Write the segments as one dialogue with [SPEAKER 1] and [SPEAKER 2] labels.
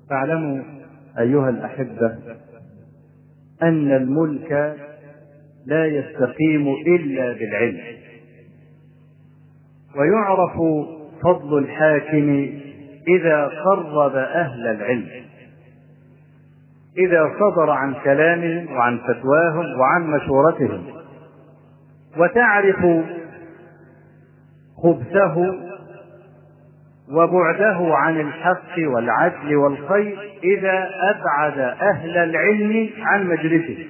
[SPEAKER 1] فاعلموا أيها الأحبة أن الملك لا يستقيم إلا بالعلم ويعرف فضل الحاكم إذا قرب أهل العلم إذا صدر عن كلامهم وعن فتواهم وعن مشورتهم وتعرف خبثه وبعده عن الحق والعدل والخير إذا أبعد أهل العلم عن مجلسه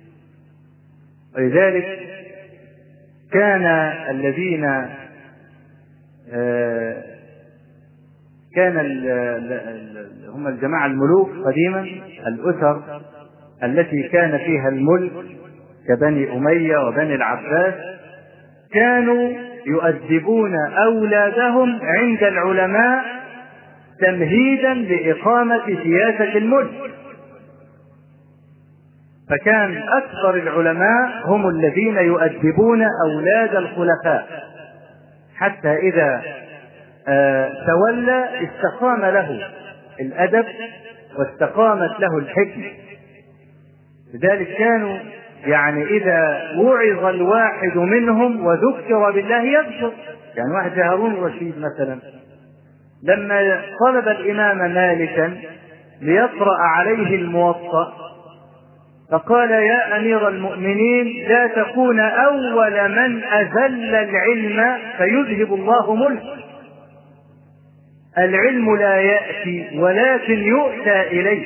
[SPEAKER 1] ولذلك كان الذين كان هم الجماعة الملوك قديما الأسر التي كان فيها الملك كبني أمية وبني العباس كانوا يؤدبون أولادهم عند العلماء تمهيدا لإقامة سياسة الملك فكان أكثر العلماء هم الذين يؤدبون أولاد الخلفاء حتى إذا تولى استقام له الأدب واستقامت له الحكمة لذلك كانوا يعني إذا وعظ الواحد منهم وذكر بالله يذكر يعني واحد زي هارون الرشيد مثلا لما طلب الإمام مالكا ليقرأ عليه الموطأ فقال يا أمير المؤمنين لا تكون أول من أذل العلم فيذهب الله ملكه العلم لا يأتي ولكن يؤتى إليه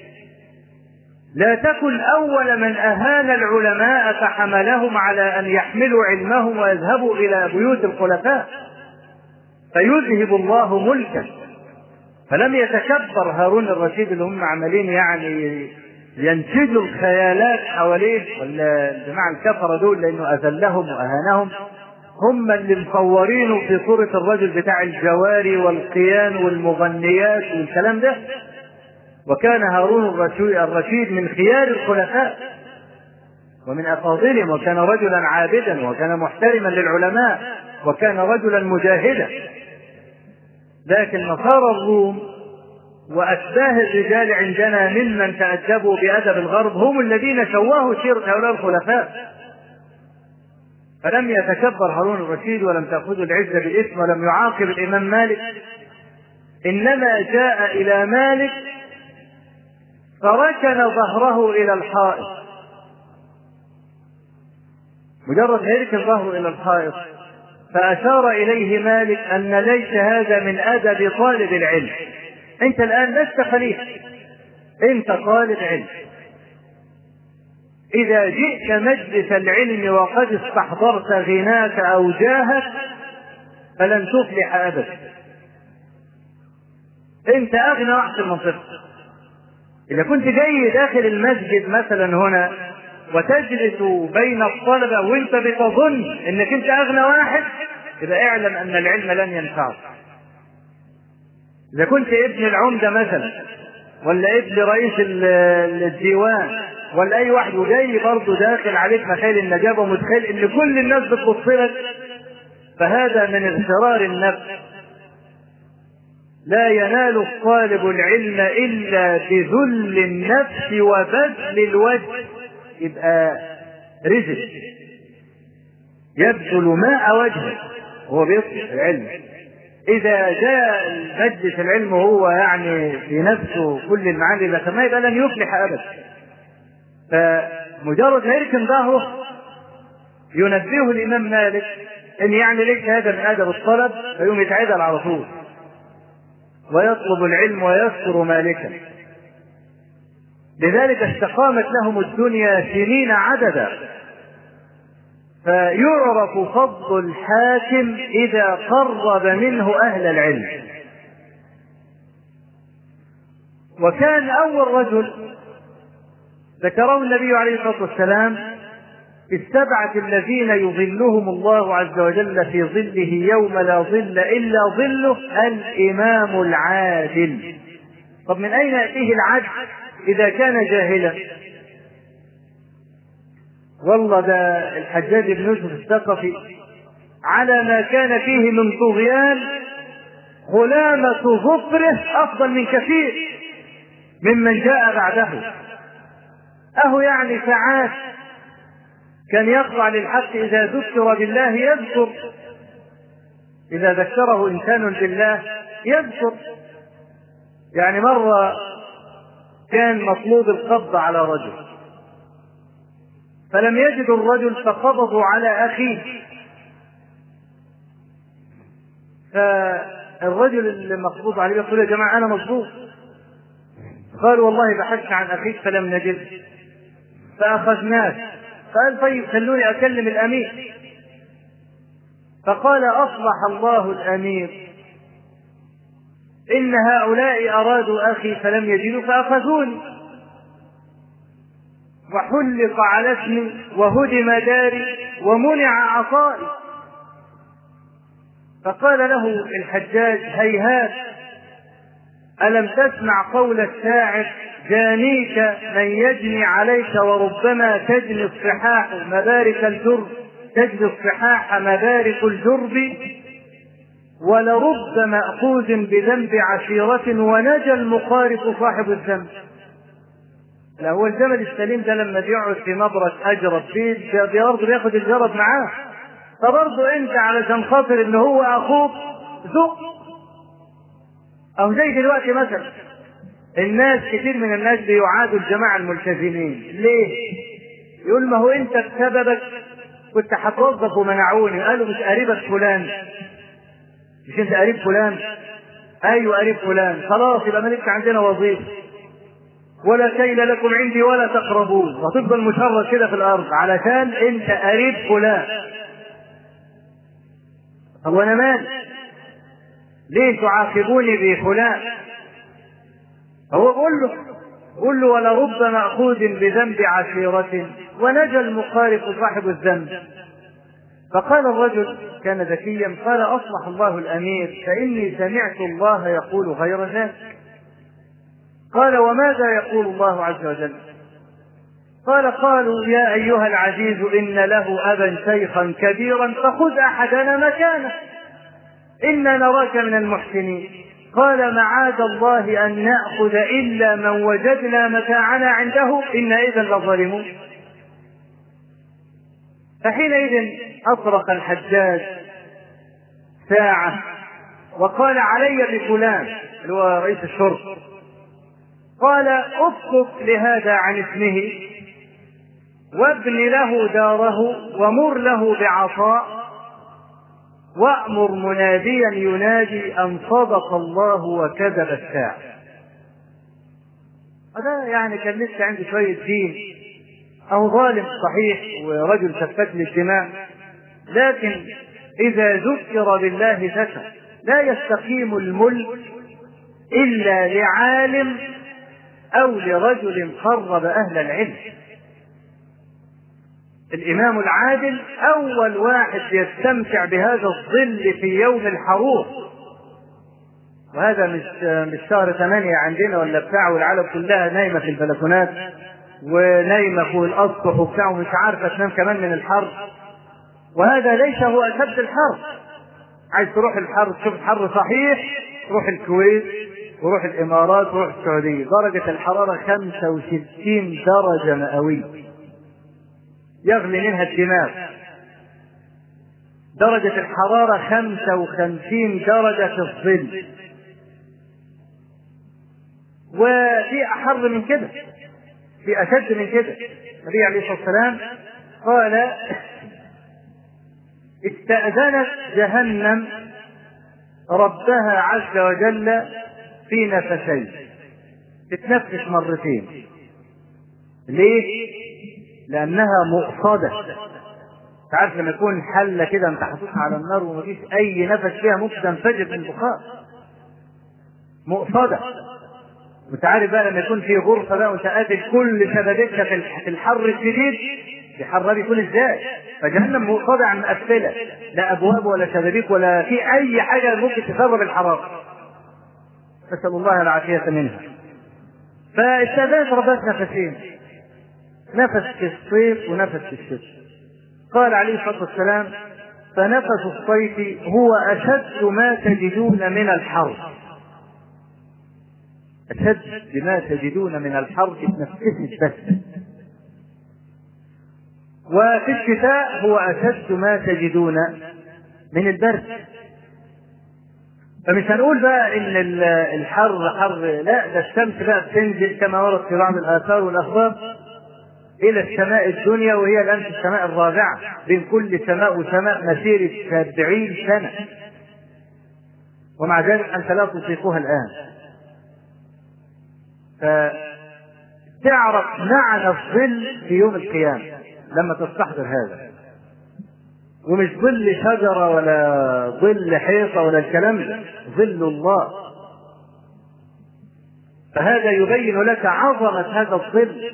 [SPEAKER 1] لا تكن أول من أهان العلماء فحملهم على أن يحملوا علمهم ويذهبوا إلى بيوت الخلفاء فيذهب الله ملكا فلم يتكبر هارون الرشيد اللي هم عمالين يعني ينتجوا الخيالات حواليه ولا الجماعة الكفرة دول لأنه أذلهم وأهانهم هم اللي مصورينه في صورة الرجل بتاع الجواري والقيان والمغنيات والكلام ده وكان هارون الرشيد من خيار الخلفاء ومن أفاضلهم وكان رجلا عابدا وكان محترما للعلماء وكان رجلا مجاهدا لكن نصارى الروم وأشباه الرجال عندنا ممن تأدبوا بأدب الغرب هم الذين شوهوا سيرة هؤلاء الخلفاء فلم يتكبر هارون الرشيد ولم تأخذه العزة بالإثم ولم يعاقب الإمام مالك إنما جاء إلى مالك فركن ظهره إلى الحائط مجرد ما يركن ظهره إلى الحائط فأشار إليه مالك أن ليس هذا من أدب طالب العلم أنت الآن لست خليفة أنت طالب علم إذا جئت مجلس العلم وقد استحضرت غناك أو جاهك فلن تفلح أبدا أنت أغنى واحد في المنطقة إذا كنت جاي داخل المسجد مثلا هنا وتجلس بين الطلبة وأنت بتظن أنك أنت أغنى واحد يبقى اعلم أن العلم لن ينفعك إذا كنت ابن العمدة مثلا ولا ابن رئيس الديوان ولا أي واحد وجاي برضه داخل عليك مخيل النجابة ومتخيل إن كل الناس بتبص لك فهذا من اغترار النفس لا ينال الطالب العلم إلا بذل النفس وبذل الوجه يبقى رزق يبذل ماء وجهه وهو بيطلب العلم إذا جاء مجلس العلم وهو يعني في نفسه كل المعاني اللي ما يبقى لن يفلح أبدا فمجرد ما يركن ظهره ينبهه الإمام مالك إن يعني ليس هذا من أدب الطلب فيقوم يتعدل على طول ويطلب العلم ويذكر مالكا لذلك استقامت لهم الدنيا سنين عددا فيعرف فضل الحاكم إذا قرب منه أهل العلم وكان أول رجل ذكره النبي عليه الصلاة والسلام في السبعة الذين يظلهم الله عز وجل في ظله يوم لا ظل إلا ظله الإمام العادل طب من أين يأتيه العدل إذا كان جاهلا والله ده الحجاج بن يوسف الثقفي على ما كان فيه من طغيان غلامة ظفره أفضل من كثير ممن جاء بعده أهو يعني ساعات كان يخضع للحق إذا ذكر بالله يذكر إذا ذكره إنسان بالله يذكر يعني مرة كان مطلوب القبض على رجل فلم يجدوا الرجل فقبضوا على أخيه فالرجل اللي مقبوض عليه يقول يا جماعة أنا مظلوم قال والله بحثنا عن أخيك فلم نجد فأخذناه قال طيب خلوني أكلم الأمير فقال أصلح الله الأمير إن هؤلاء أرادوا أخي فلم يجدوا فأخذوني وحلق على اسمي وهدم داري ومنع عطائي فقال له الحجاج هيهات ألم تسمع قول الشاعر جانيك من يجني عليك وربما تجني الصحاح مبارك الجرب تجني الصحاح مبارك الجرب ولرب مأخوذ بذنب عشيرة ونجا المقارف صاحب الذنب لا هو الجمل السليم ده لما بيقعد في مبرك اجرب فيه برضه بياخد الجرب معاه فبرضه انت علشان خاطر ان هو اخوك ذوق او زي دلوقتي مثلا الناس كتير من الناس بيعادوا الجماعه الملتزمين ليه؟ يقول ما هو انت بسببك كنت هتوظف ومنعوني قالوا مش قريبك فلان مش انت قريب فلان ايوه قريب فلان خلاص يبقى مالكش عندنا وظيفه ولا كيل لكم عندي ولا تقربون وتفضل مشرد كده في الارض علشان انت قريب فلان طب وانا مالي ليه تعاقبوني بفلان هو قول له قل له ولرب مأخوذ بذنب عشيرة ونجا المقارف صاحب الذنب فقال الرجل كان ذكيا قال أصلح الله الأمير فإني سمعت الله يقول غير ذلك قال وماذا يقول الله عز وجل قال قالوا يا أيها العزيز إن له أبا شيخا كبيرا فخذ أحدنا مكانه إنا نراك من المحسنين قال معاذ الله أن نأخذ إلا من وجدنا متاعنا عنده إنا إذا لظالمون فحينئذ أطرق الحجاج ساعة وقال علي بفلان اللي هو رئيس الشرطة قال اسقط لهذا عن اسمه وابن له داره ومر له بعطاء وأمر مناديا ينادي أن صدق الله وكذب الساعة هذا يعني كان لسه عنده شوية دين أو ظالم صحيح ورجل سفك للدماء لكن إذا ذكر بالله ذكر لا يستقيم الملك إلا لعالم أو لرجل قرب أهل العلم الإمام العادل أول واحد يستمتع بهذا الظل في يوم الحرور وهذا مش مش شهر ثمانية عندنا ولا بتاع والعالم كلها نايمة في البلكونات ونايمة فوق الأسطح وبتاع ومش عارفة تنام كمان من الحر وهذا ليس هو أشد الحر عايز تروح الحر تشوف الحر صحيح روح الكويت وروح الإمارات وروح السعودية درجة الحرارة 65 درجة مئوية يغلي منها الدماغ درجة الحرارة 55 درجة في الظل وفي أحر من كده في أشد من كده النبي عليه الصلاة والسلام قال استأذنت جهنم ربها عز وجل في نفسين تتنفس مرتين ليه؟ لأنها مؤصدة تعرف لما يكون حلة كده انت حاططها على النار ومفيش أي نفس فيها ممكن تنفجر من البخار مؤصدة وانت عارف بقى لما يكون في غرفة بقى وانت قاتل كل شبابيكها في الحر الشديد الحر بيكون ازاي؟ فجهنم مؤصدة عن مقفلة لا أبواب ولا شبابيك ولا في أي حاجة ممكن تسبب الحرارة نسأل الله العافية منها فاستاذنت ربات نفسين نفس في الصيف ونفس في الشتاء قال عليه الصلاة والسلام فنفس الصيف هو أشد ما تجدون من الحر أشد بما تجدون من الحر تنفسه بس وفي الشتاء هو أشد ما تجدون من البرد فمش هنقول بقى ان الحر حر لا ده الشمس بقى بتنزل كما ورد في بعض الاثار والاخبار الى السماء الدنيا وهي الان في السماء الرابعه بين كل سماء وسماء مسيره سبعين سنه ومع ذلك انت لا تطيقها الان فتعرف معنى الظل في يوم القيامه لما تستحضر هذا ومش ظل شجرة ولا ظل حيطة ولا الكلام ده ظل الله فهذا يبين لك عظمة هذا الظل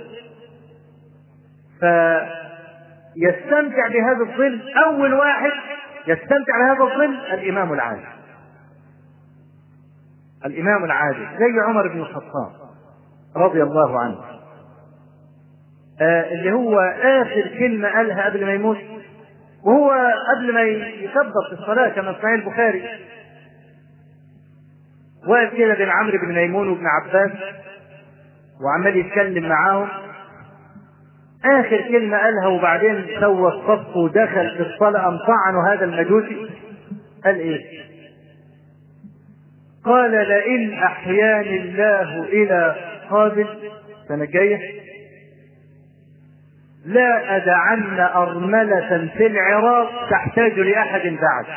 [SPEAKER 1] فيستمتع بهذا الظل أول واحد يستمتع بهذا الظل الإمام العادل الإمام العادل زي عمر بن الخطاب رضي الله عنه آه اللي هو آخر كلمة قالها قبل ما يموت وهو قبل ما يكبر في الصلاة كما في صحيح البخاري واقف كده بين عمرو بن ميمون وابن عباس وعمال يتكلم معاهم آخر كلمة قالها وبعدين سوى الصف ودخل في الصلاة أم طعنوا هذا المجوسي قال إيه؟ قال لئن أحياني الله إلى قابل السنة الجاية لا أدعن أرملة في العراق تحتاج لأحد بعد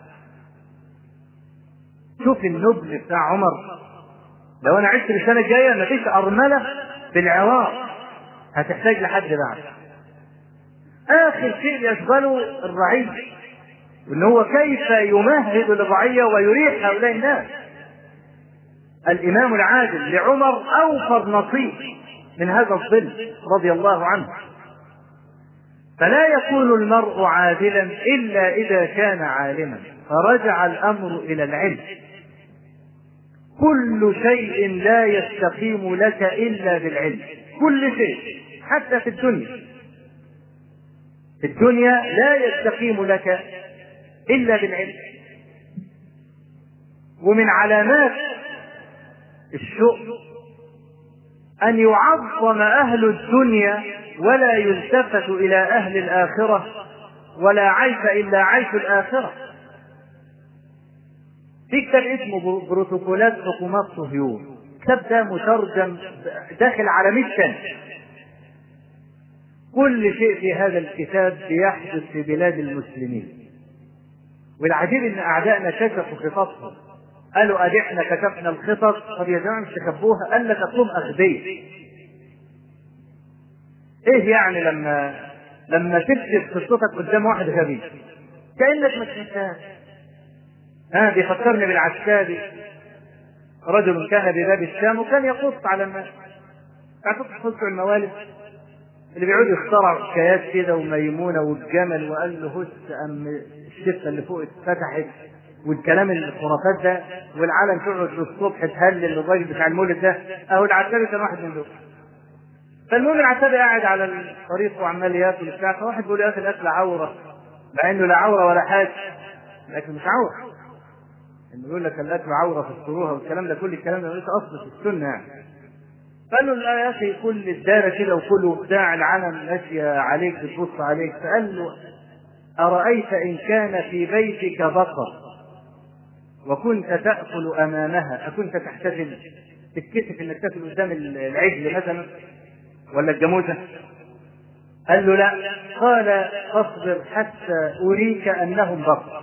[SPEAKER 1] شوف النبل بتاع عمر لو أنا عشت السنة الجاية مفيش أرملة في العراق هتحتاج لحد بعد آخر شيء يشغله الرعية وإن هو كيف يمهد للرعية ويريح هؤلاء الناس الإمام العادل لعمر أوفر نصيب من هذا الظل رضي الله عنه فلا يكون المرء عادلا الا اذا كان عالما فرجع الامر الى العلم كل شيء لا يستقيم لك الا بالعلم كل شيء حتى في الدنيا في الدنيا لا يستقيم لك الا بالعلم ومن علامات الشؤم ان يعظم اهل الدنيا ولا يلتفت إلى أهل الآخرة ولا عيش إلا عيش الآخرة في كتاب اسمه بروتوكولات حكومات صهيون الكتاب ده مترجم داخل على 100 سنة كل شيء في هذا الكتاب بيحدث في بلاد المسلمين والعجيب ان اعدائنا كشفوا خططهم قالوا ادي احنا كشفنا الخطط طب يا جماعه مش تخبوها قال لك اصلهم اغبياء ايه يعني لما لما تكتب قصتك قدام واحد غبي كانك ما سمعتهاش ها بيفكرني بالعسكري رجل كان بباب الشام وكان يقص على الناس تعرفوا قصة الموالد اللي بيقعدوا يخترعوا حكايات كده وميمونه والجمل وقال له هس ام الشفه اللي فوق اتفتحت والكلام الخرافات ده والعالم تقعد للصبح تهلل للراجل بتاع المولد ده اهو العسكري كان واحد من دول فالمهم العتابي قاعد على الطريق وعمال ياكل بتاع فواحد بيقول يا اخي الاكل عوره مع انه لا عوره ولا حاجه الاكل مش عوره انه يقول لك الاكل عوره في الصروها والكلام ده كل الكلام ده ليس اصل في السنه يعني قال له لا يا اخي كل الدايره كده وكل بتاع العالم ماشيه عليك بتبص عليك فقال له ارايت ان كان في بيتك بقر وكنت تاكل امامها اكنت تحتفل تتكسف انك تاكل قدام العجل مثلا ولا الجاموسة قال له لا قال فاصبر حتى أريك أنهم بقر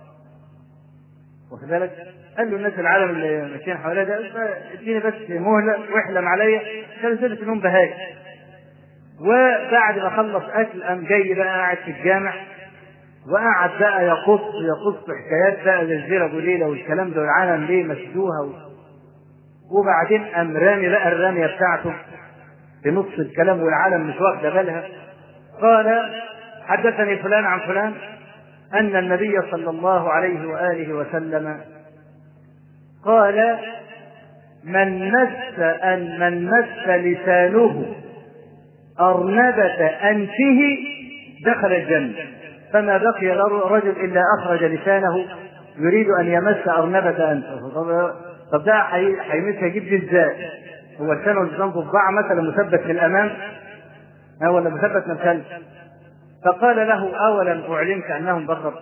[SPEAKER 1] واخد بالك قال له الناس العالم اللي ماشيين حواليا ده اديني بس مهلة واحلم عليا كانوا سلسة انهم بهاج وبعد ما خلص اكل قام جاي بقى قاعد في الجامع وقعد بقى يقص يقص حكايات بقى للزيرة ابو ليلى والكلام ده والعالم ليه مشدوها و... وبعدين قام رامي بقى الراميه بتاعته في نص الكلام والعالم مش واخده بالها قال حدثني فلان عن فلان ان النبي صلى الله عليه واله وسلم قال من مس ان من مس لسانه ارنبه انفه دخل الجنه فما بقي رجل الا اخرج لسانه يريد ان يمس ارنبه انفه طب ده هيمسها يجيب دي ازاي؟ هو الشنو اللي ضباعة مثلا مثبت من الامام أو ولا مثبت من الخلف فقال له اولا اعلمك انهم بشر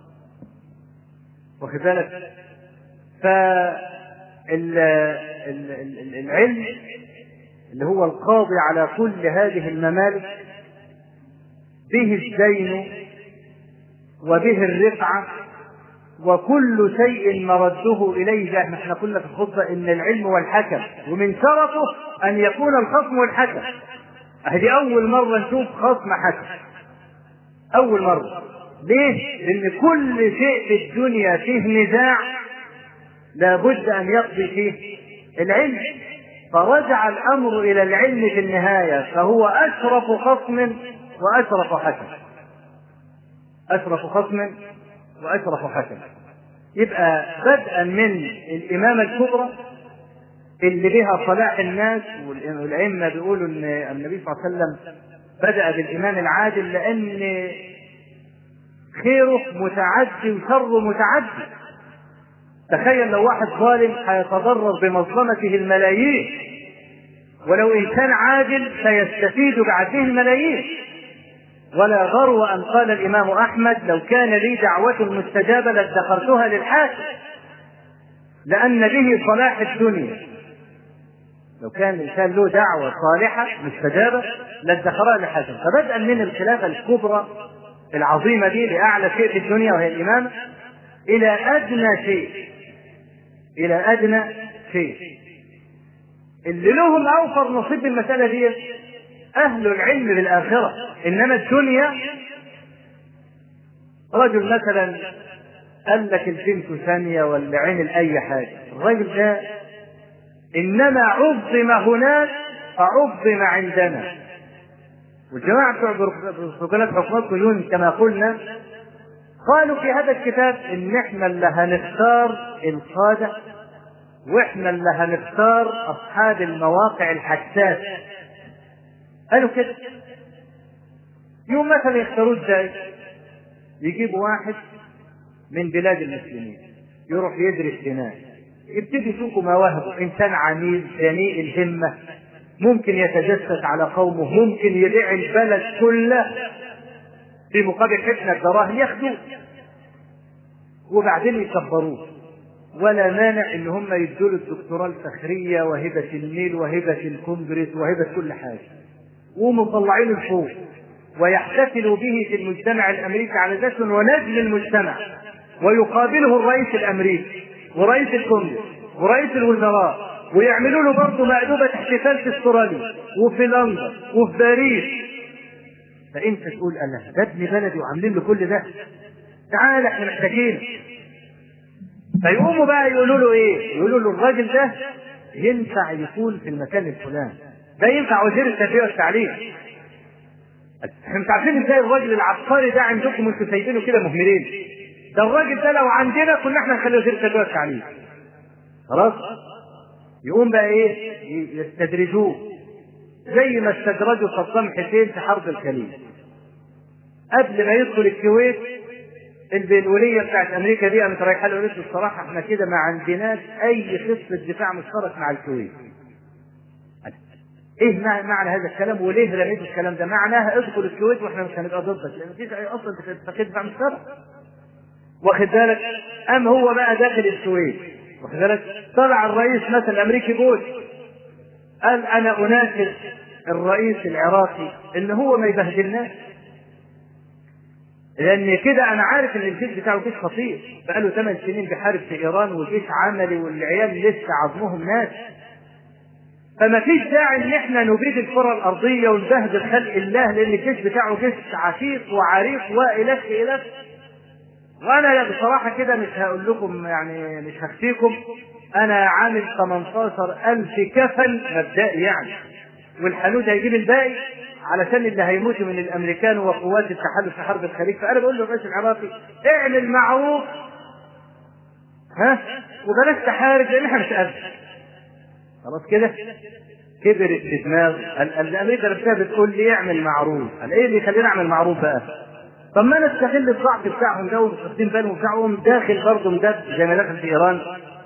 [SPEAKER 1] واخد بالك فالعلم اللي هو القاضي على كل هذه الممالك به الدين وبه الرفعة وكل شيء مرده إليه زي ما احنا قلنا في الخطبة إن العلم والحكم ومن شرطه أن يكون الخصم والحكم هذه أول مرة نشوف خصم حكم أول مرة ليه؟ لأن كل شيء في الدنيا فيه نزاع لابد أن يقضي فيه العلم فرجع الأمر إلى العلم في النهاية فهو أشرف خصم وأشرف حكم أشرف خصم وأشرف حكم يبقى بدءا من الإمامة الكبرى اللي بها صلاح الناس والأئمة بيقولوا إن النبي صلى الله عليه وسلم بدأ بالإمام العادل لأن خيره متعدي وشره متعدي تخيل لو واحد ظالم هيتضرر بمظلمته الملايين ولو إنسان عادل سيستفيد بعدله الملايين ولا غرو أن قال الإمام أحمد لو كان لي دعوة مستجابة لادخرتها للحاكم لأن به صلاح الدنيا لو كان الإنسان له دعوة صالحة مستجابة لادخرها للحاكم فبدءا من الخلافة الكبرى العظيمة دي لأعلى شيء في الدنيا وهي الإمامة إلى أدنى شيء إلى أدنى شيء اللي لهم أوفر نصيب بالمسألة دي أهل العلم بالآخرة إنما الدنيا رجل مثلا قال لك البنت ثانية ولا عمل أي حاجة الراجل ده إنما عظم هناك فعظم عندنا والجماعة بتوع بروتوكولات حكومات كلهم كما قلنا قالوا في هذا الكتاب إن إحنا اللي هنختار القادة وإحنا اللي هنختار أصحاب المواقع الحساسة قالوا كده يوم مثلا يختاروه ازاي؟ يجيبوا واحد من بلاد المسلمين يروح يدرس هناك يبتدي يشوفوا مواهبه انسان عميل ثنيء الهمه ممكن يتجسس على قومه ممكن يبيع البلد كله في مقابل حسنة دراهم ياخدوه وبعدين يكبروه ولا مانع ان هم يدوا له الدكتوراه الفخريه وهبه النيل وهبه الكونجرس وهبه كل حاجه ومطلعين الفوق ويحتفلوا به في المجتمع الامريكي على ذات ونجم المجتمع ويقابله الرئيس الامريكي ورئيس الكونجرس ورئيس الوزراء ويعملوا له برضه مأدوبة احتفال في استراليا وفي لندن وفي باريس فانت تقول انا ده ابن بلدي وعاملين له كل ده تعال احنا محتاجين فيقوموا بقى يقولوا له ايه؟ يقولوا له الراجل ده ينفع يكون في المكان الفلاني ده ينفع وزير التربيه والتعليم احنا مش عارفين ازاي الراجل العبقري ده عندكم انتوا سايبينه كده مهملين ده الراجل ده لو عندنا كنا احنا نخليه وزير التربيه والتعليم خلاص يقوم بقى ايه يستدرجوه زي ما استدرجوا صدام حسين في حرب الخليج قبل ما يدخل الكويت الوليه بتاعت امريكا دي قامت رايحه له قالت له الصراحه احنا كده ما عندناش اي خطه دفاع مشترك مع الكويت. ايه معنى هذا الكلام وليه رميت الكلام ده؟ معناها ادخل الكويت واحنا مش هنبقى ضدك لان مفيش اي اصلا اتفاقيه دفاع مشترك. واخد بالك؟ قام هو بقى داخل الكويت واخد بالك؟ طلع الرئيس مثلا الامريكي بوش قال انا اناشد الرئيس العراقي ان هو ما يبهدلناش لان كده انا عارف ان الجيش بتاعه جيش خطير بقاله ثمان سنين بيحارب في ايران وجيش عملي والعيال لسه عظمهم ناس فما فيش داعي ان احنا نبيد الكره الارضيه ونبهدل خلق الله لان الجيش بتاعه جيش عتيق وعريق والف الف وانا بصراحه كده مش هقول لكم يعني مش هخفيكم انا عامل 18000 كفن مبدئي يعني والحنود هيجيب الباقي علشان اللي هيموتوا من الامريكان وقوات التحالف في حرب الخليج فانا بقول للرئيس العراقي اعمل معروف ها وبلاش تحارب لان احنا مش قادر خلاص كده كبرت في دماغ الامريكا نفسها بتقول لي اعمل معروف قال ايه اللي يخليني اعمل معروف بقى طب ما انا استغل الضعف بتاعهم ده ومش واخدين بالهم بتاعهم داخل برضه مدب زي ما دخل في ايران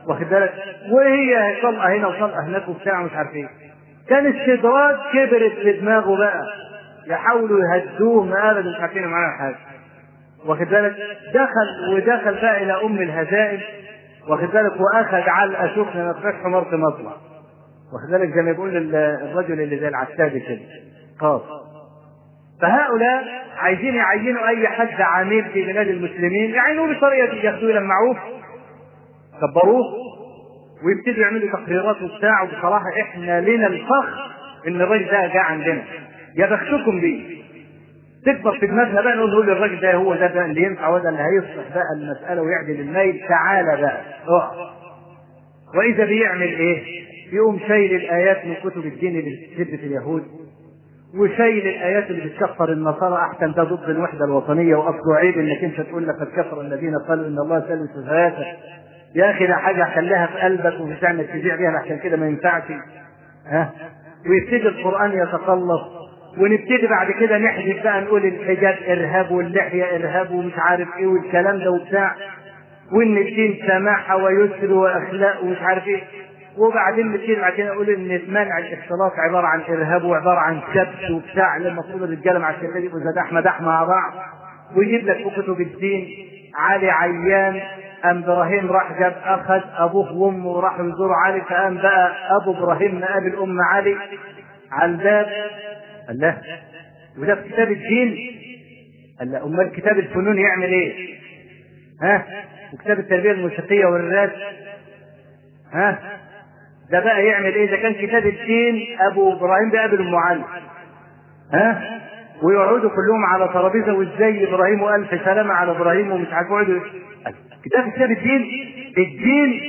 [SPEAKER 1] واخد بالك وهي طلقه هنا وطلقه هناك وبتاع مش عارف ايه كان الشدرات كبرت في دماغه بقى يحاولوا يهدوه ما ابدا مش عارفين معاه حاجه واخد بالك دخل ودخل بقى الى ام الهزائم واخد بالك واخذ علقه سخنه ما تبقاش حمار مطلع واخد بالك زي ما يقول الرجل اللي زي العتابي كده خاص فهؤلاء عايزين يعينوا اي حد عميل في بلاد المسلمين يعينوه بطريقه ياخذوه يلمعوه كبروه ويبتدوا يعملوا تقريرات وبتاع وبصراحه احنا لنا الفخر ان الراجل ده جه عندنا يا بختكم بيه تكبر في دماغنا بقى نقول نقول الراجل ده هو ده, ده اللي ينفع وده اللي هيصلح بقى المساله ويعدل الميل تعالى بقى اقع واذا بيعمل ايه؟ يقوم شايل الايات من كتب الدين اللي بتثبت اليهود وشايل الايات اللي بتكفر النصارى احسن ده ضد الوحده الوطنيه واصله عيب انك انت تقول لقد كفر الذين قالوا ان الله ثالث ثلاثه يا اخي ده حاجه خليها في قلبك وبتعمل تذيع بيها عشان كده ما ينفعش ها ويبتدي القران يتخلص ونبتدي بعد كده نحذف بقى نقول الحجاب ارهاب واللحيه ارهاب ومش عارف ايه والكلام ده وبتاع وان الدين سماحه ويسر واخلاق ومش عارف ايه وبعدين نبتدي بعد كده نقول ان منع الاختلاط عباره عن ارهاب وعباره عن سبت وبتاع اللي المفروض الرجاله مع الستات يبقوا زي دحمه دحمه مع بعض ويجيب لك في كتب الدين علي عيان قام ابراهيم راح جاب اخذ ابوه وامه وراحوا يزوروا علي فقام بقى ابو ابراهيم مقابل ام علي على الباب قال له وده في كتاب الدين قال له امال كتاب الفنون يعمل ايه؟ ها؟ وكتاب التربيه الموسيقيه والرسم ها؟ ده بقى يعمل ايه؟ اذا كان كتاب الدين ابو ابراهيم بيقابل ام علي ها؟ ويقعدوا كلهم على ترابيزه وازاي ابراهيم والف سلامه على ابراهيم ومش عارف يقعدوا كتاب كتاب الدين الدين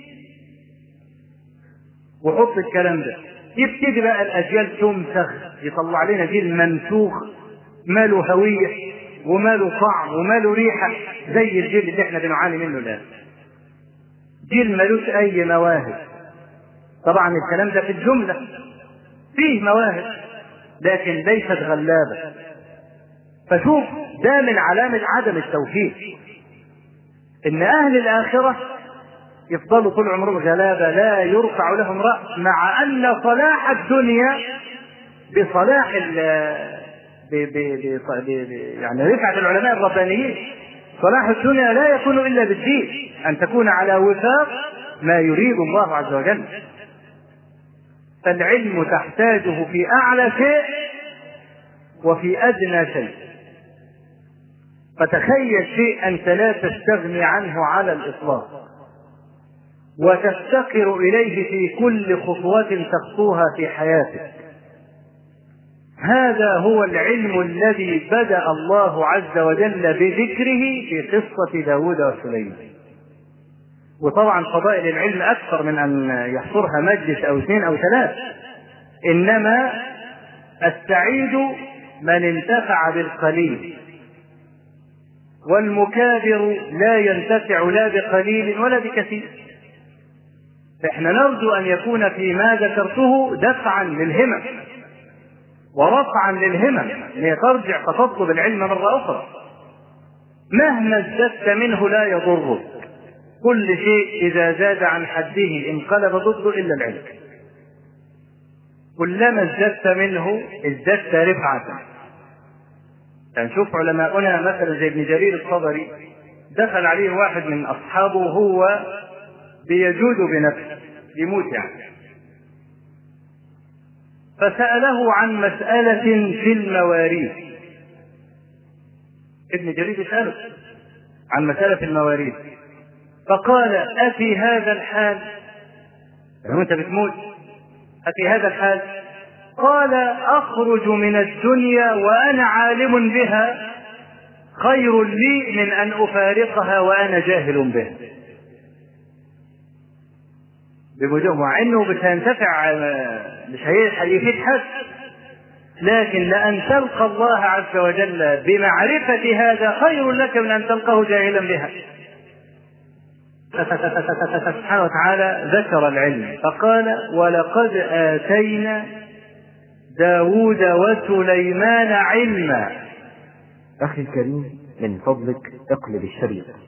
[SPEAKER 1] وحط الكلام ده يبتدي بقى الاجيال تمسخ يطلع لنا جيل منسوخ ماله هويه وماله طعم وماله ريحه زي الجيل اللي احنا بنعاني منه الان جيل ملوش اي مواهب طبعا الكلام ده في الجمله فيه مواهب لكن ليست غلابه فشوف ده من علامه عدم التوفيق ان اهل الاخره يفضلوا طول عمرهم غلابه لا يرفع لهم راس مع ان صلاح الدنيا بصلاح ال ب ب ب ب يعني رفعه العلماء الربانيين صلاح الدنيا لا يكون الا بالدين ان تكون على وفاق ما يريد الله عز وجل فالعلم تحتاجه في اعلى شيء وفي ادنى شيء فتخيل شيء انت لا تستغني عنه على الاطلاق وتفتقر اليه في كل خطوه تخطوها في حياتك هذا هو العلم الذي بدا الله عز وجل بذكره في قصه داود وسليمان وطبعا فضائل العلم اكثر من ان يحصرها مجلس او اثنين او ثلاث انما السعيد من انتفع بالقليل والمكابر لا ينتفع لا بقليل ولا بكثير فاحنا نرجو ان يكون فيما ذكرته دفعا للهمم ورفعا للهمم هي ترجع فتطلب العلم مره اخرى مهما ازددت منه لا يضرك كل شيء اذا زاد عن حده انقلب ضده الا العلم كلما ازددت منه ازددت رفعه يعني شوف علماؤنا مثلا زي ابن جرير الطبري دخل عليه واحد من اصحابه وهو بيجود بنفسه يموت يعني فسأله عن مسألة في المواريث ابن جرير يسأله عن مسألة في المواريث فقال أفي هذا الحال يعني أنت بتموت أفي هذا الحال قال أخرج من الدنيا وأنا عالم بها خير لي من أن أفارقها وأنا جاهل بها بوجوه مع انه مش هينتفع مش هيفيد حد لكن لأن تلقى الله عز وجل بمعرفة هذا خير لك من أن تلقاه جاهلا بها سبحانه وتعالى ذكر العلم فقال ولقد آتينا داود وسليمان علما
[SPEAKER 2] أخي الكريم من فضلك اقلب الشريط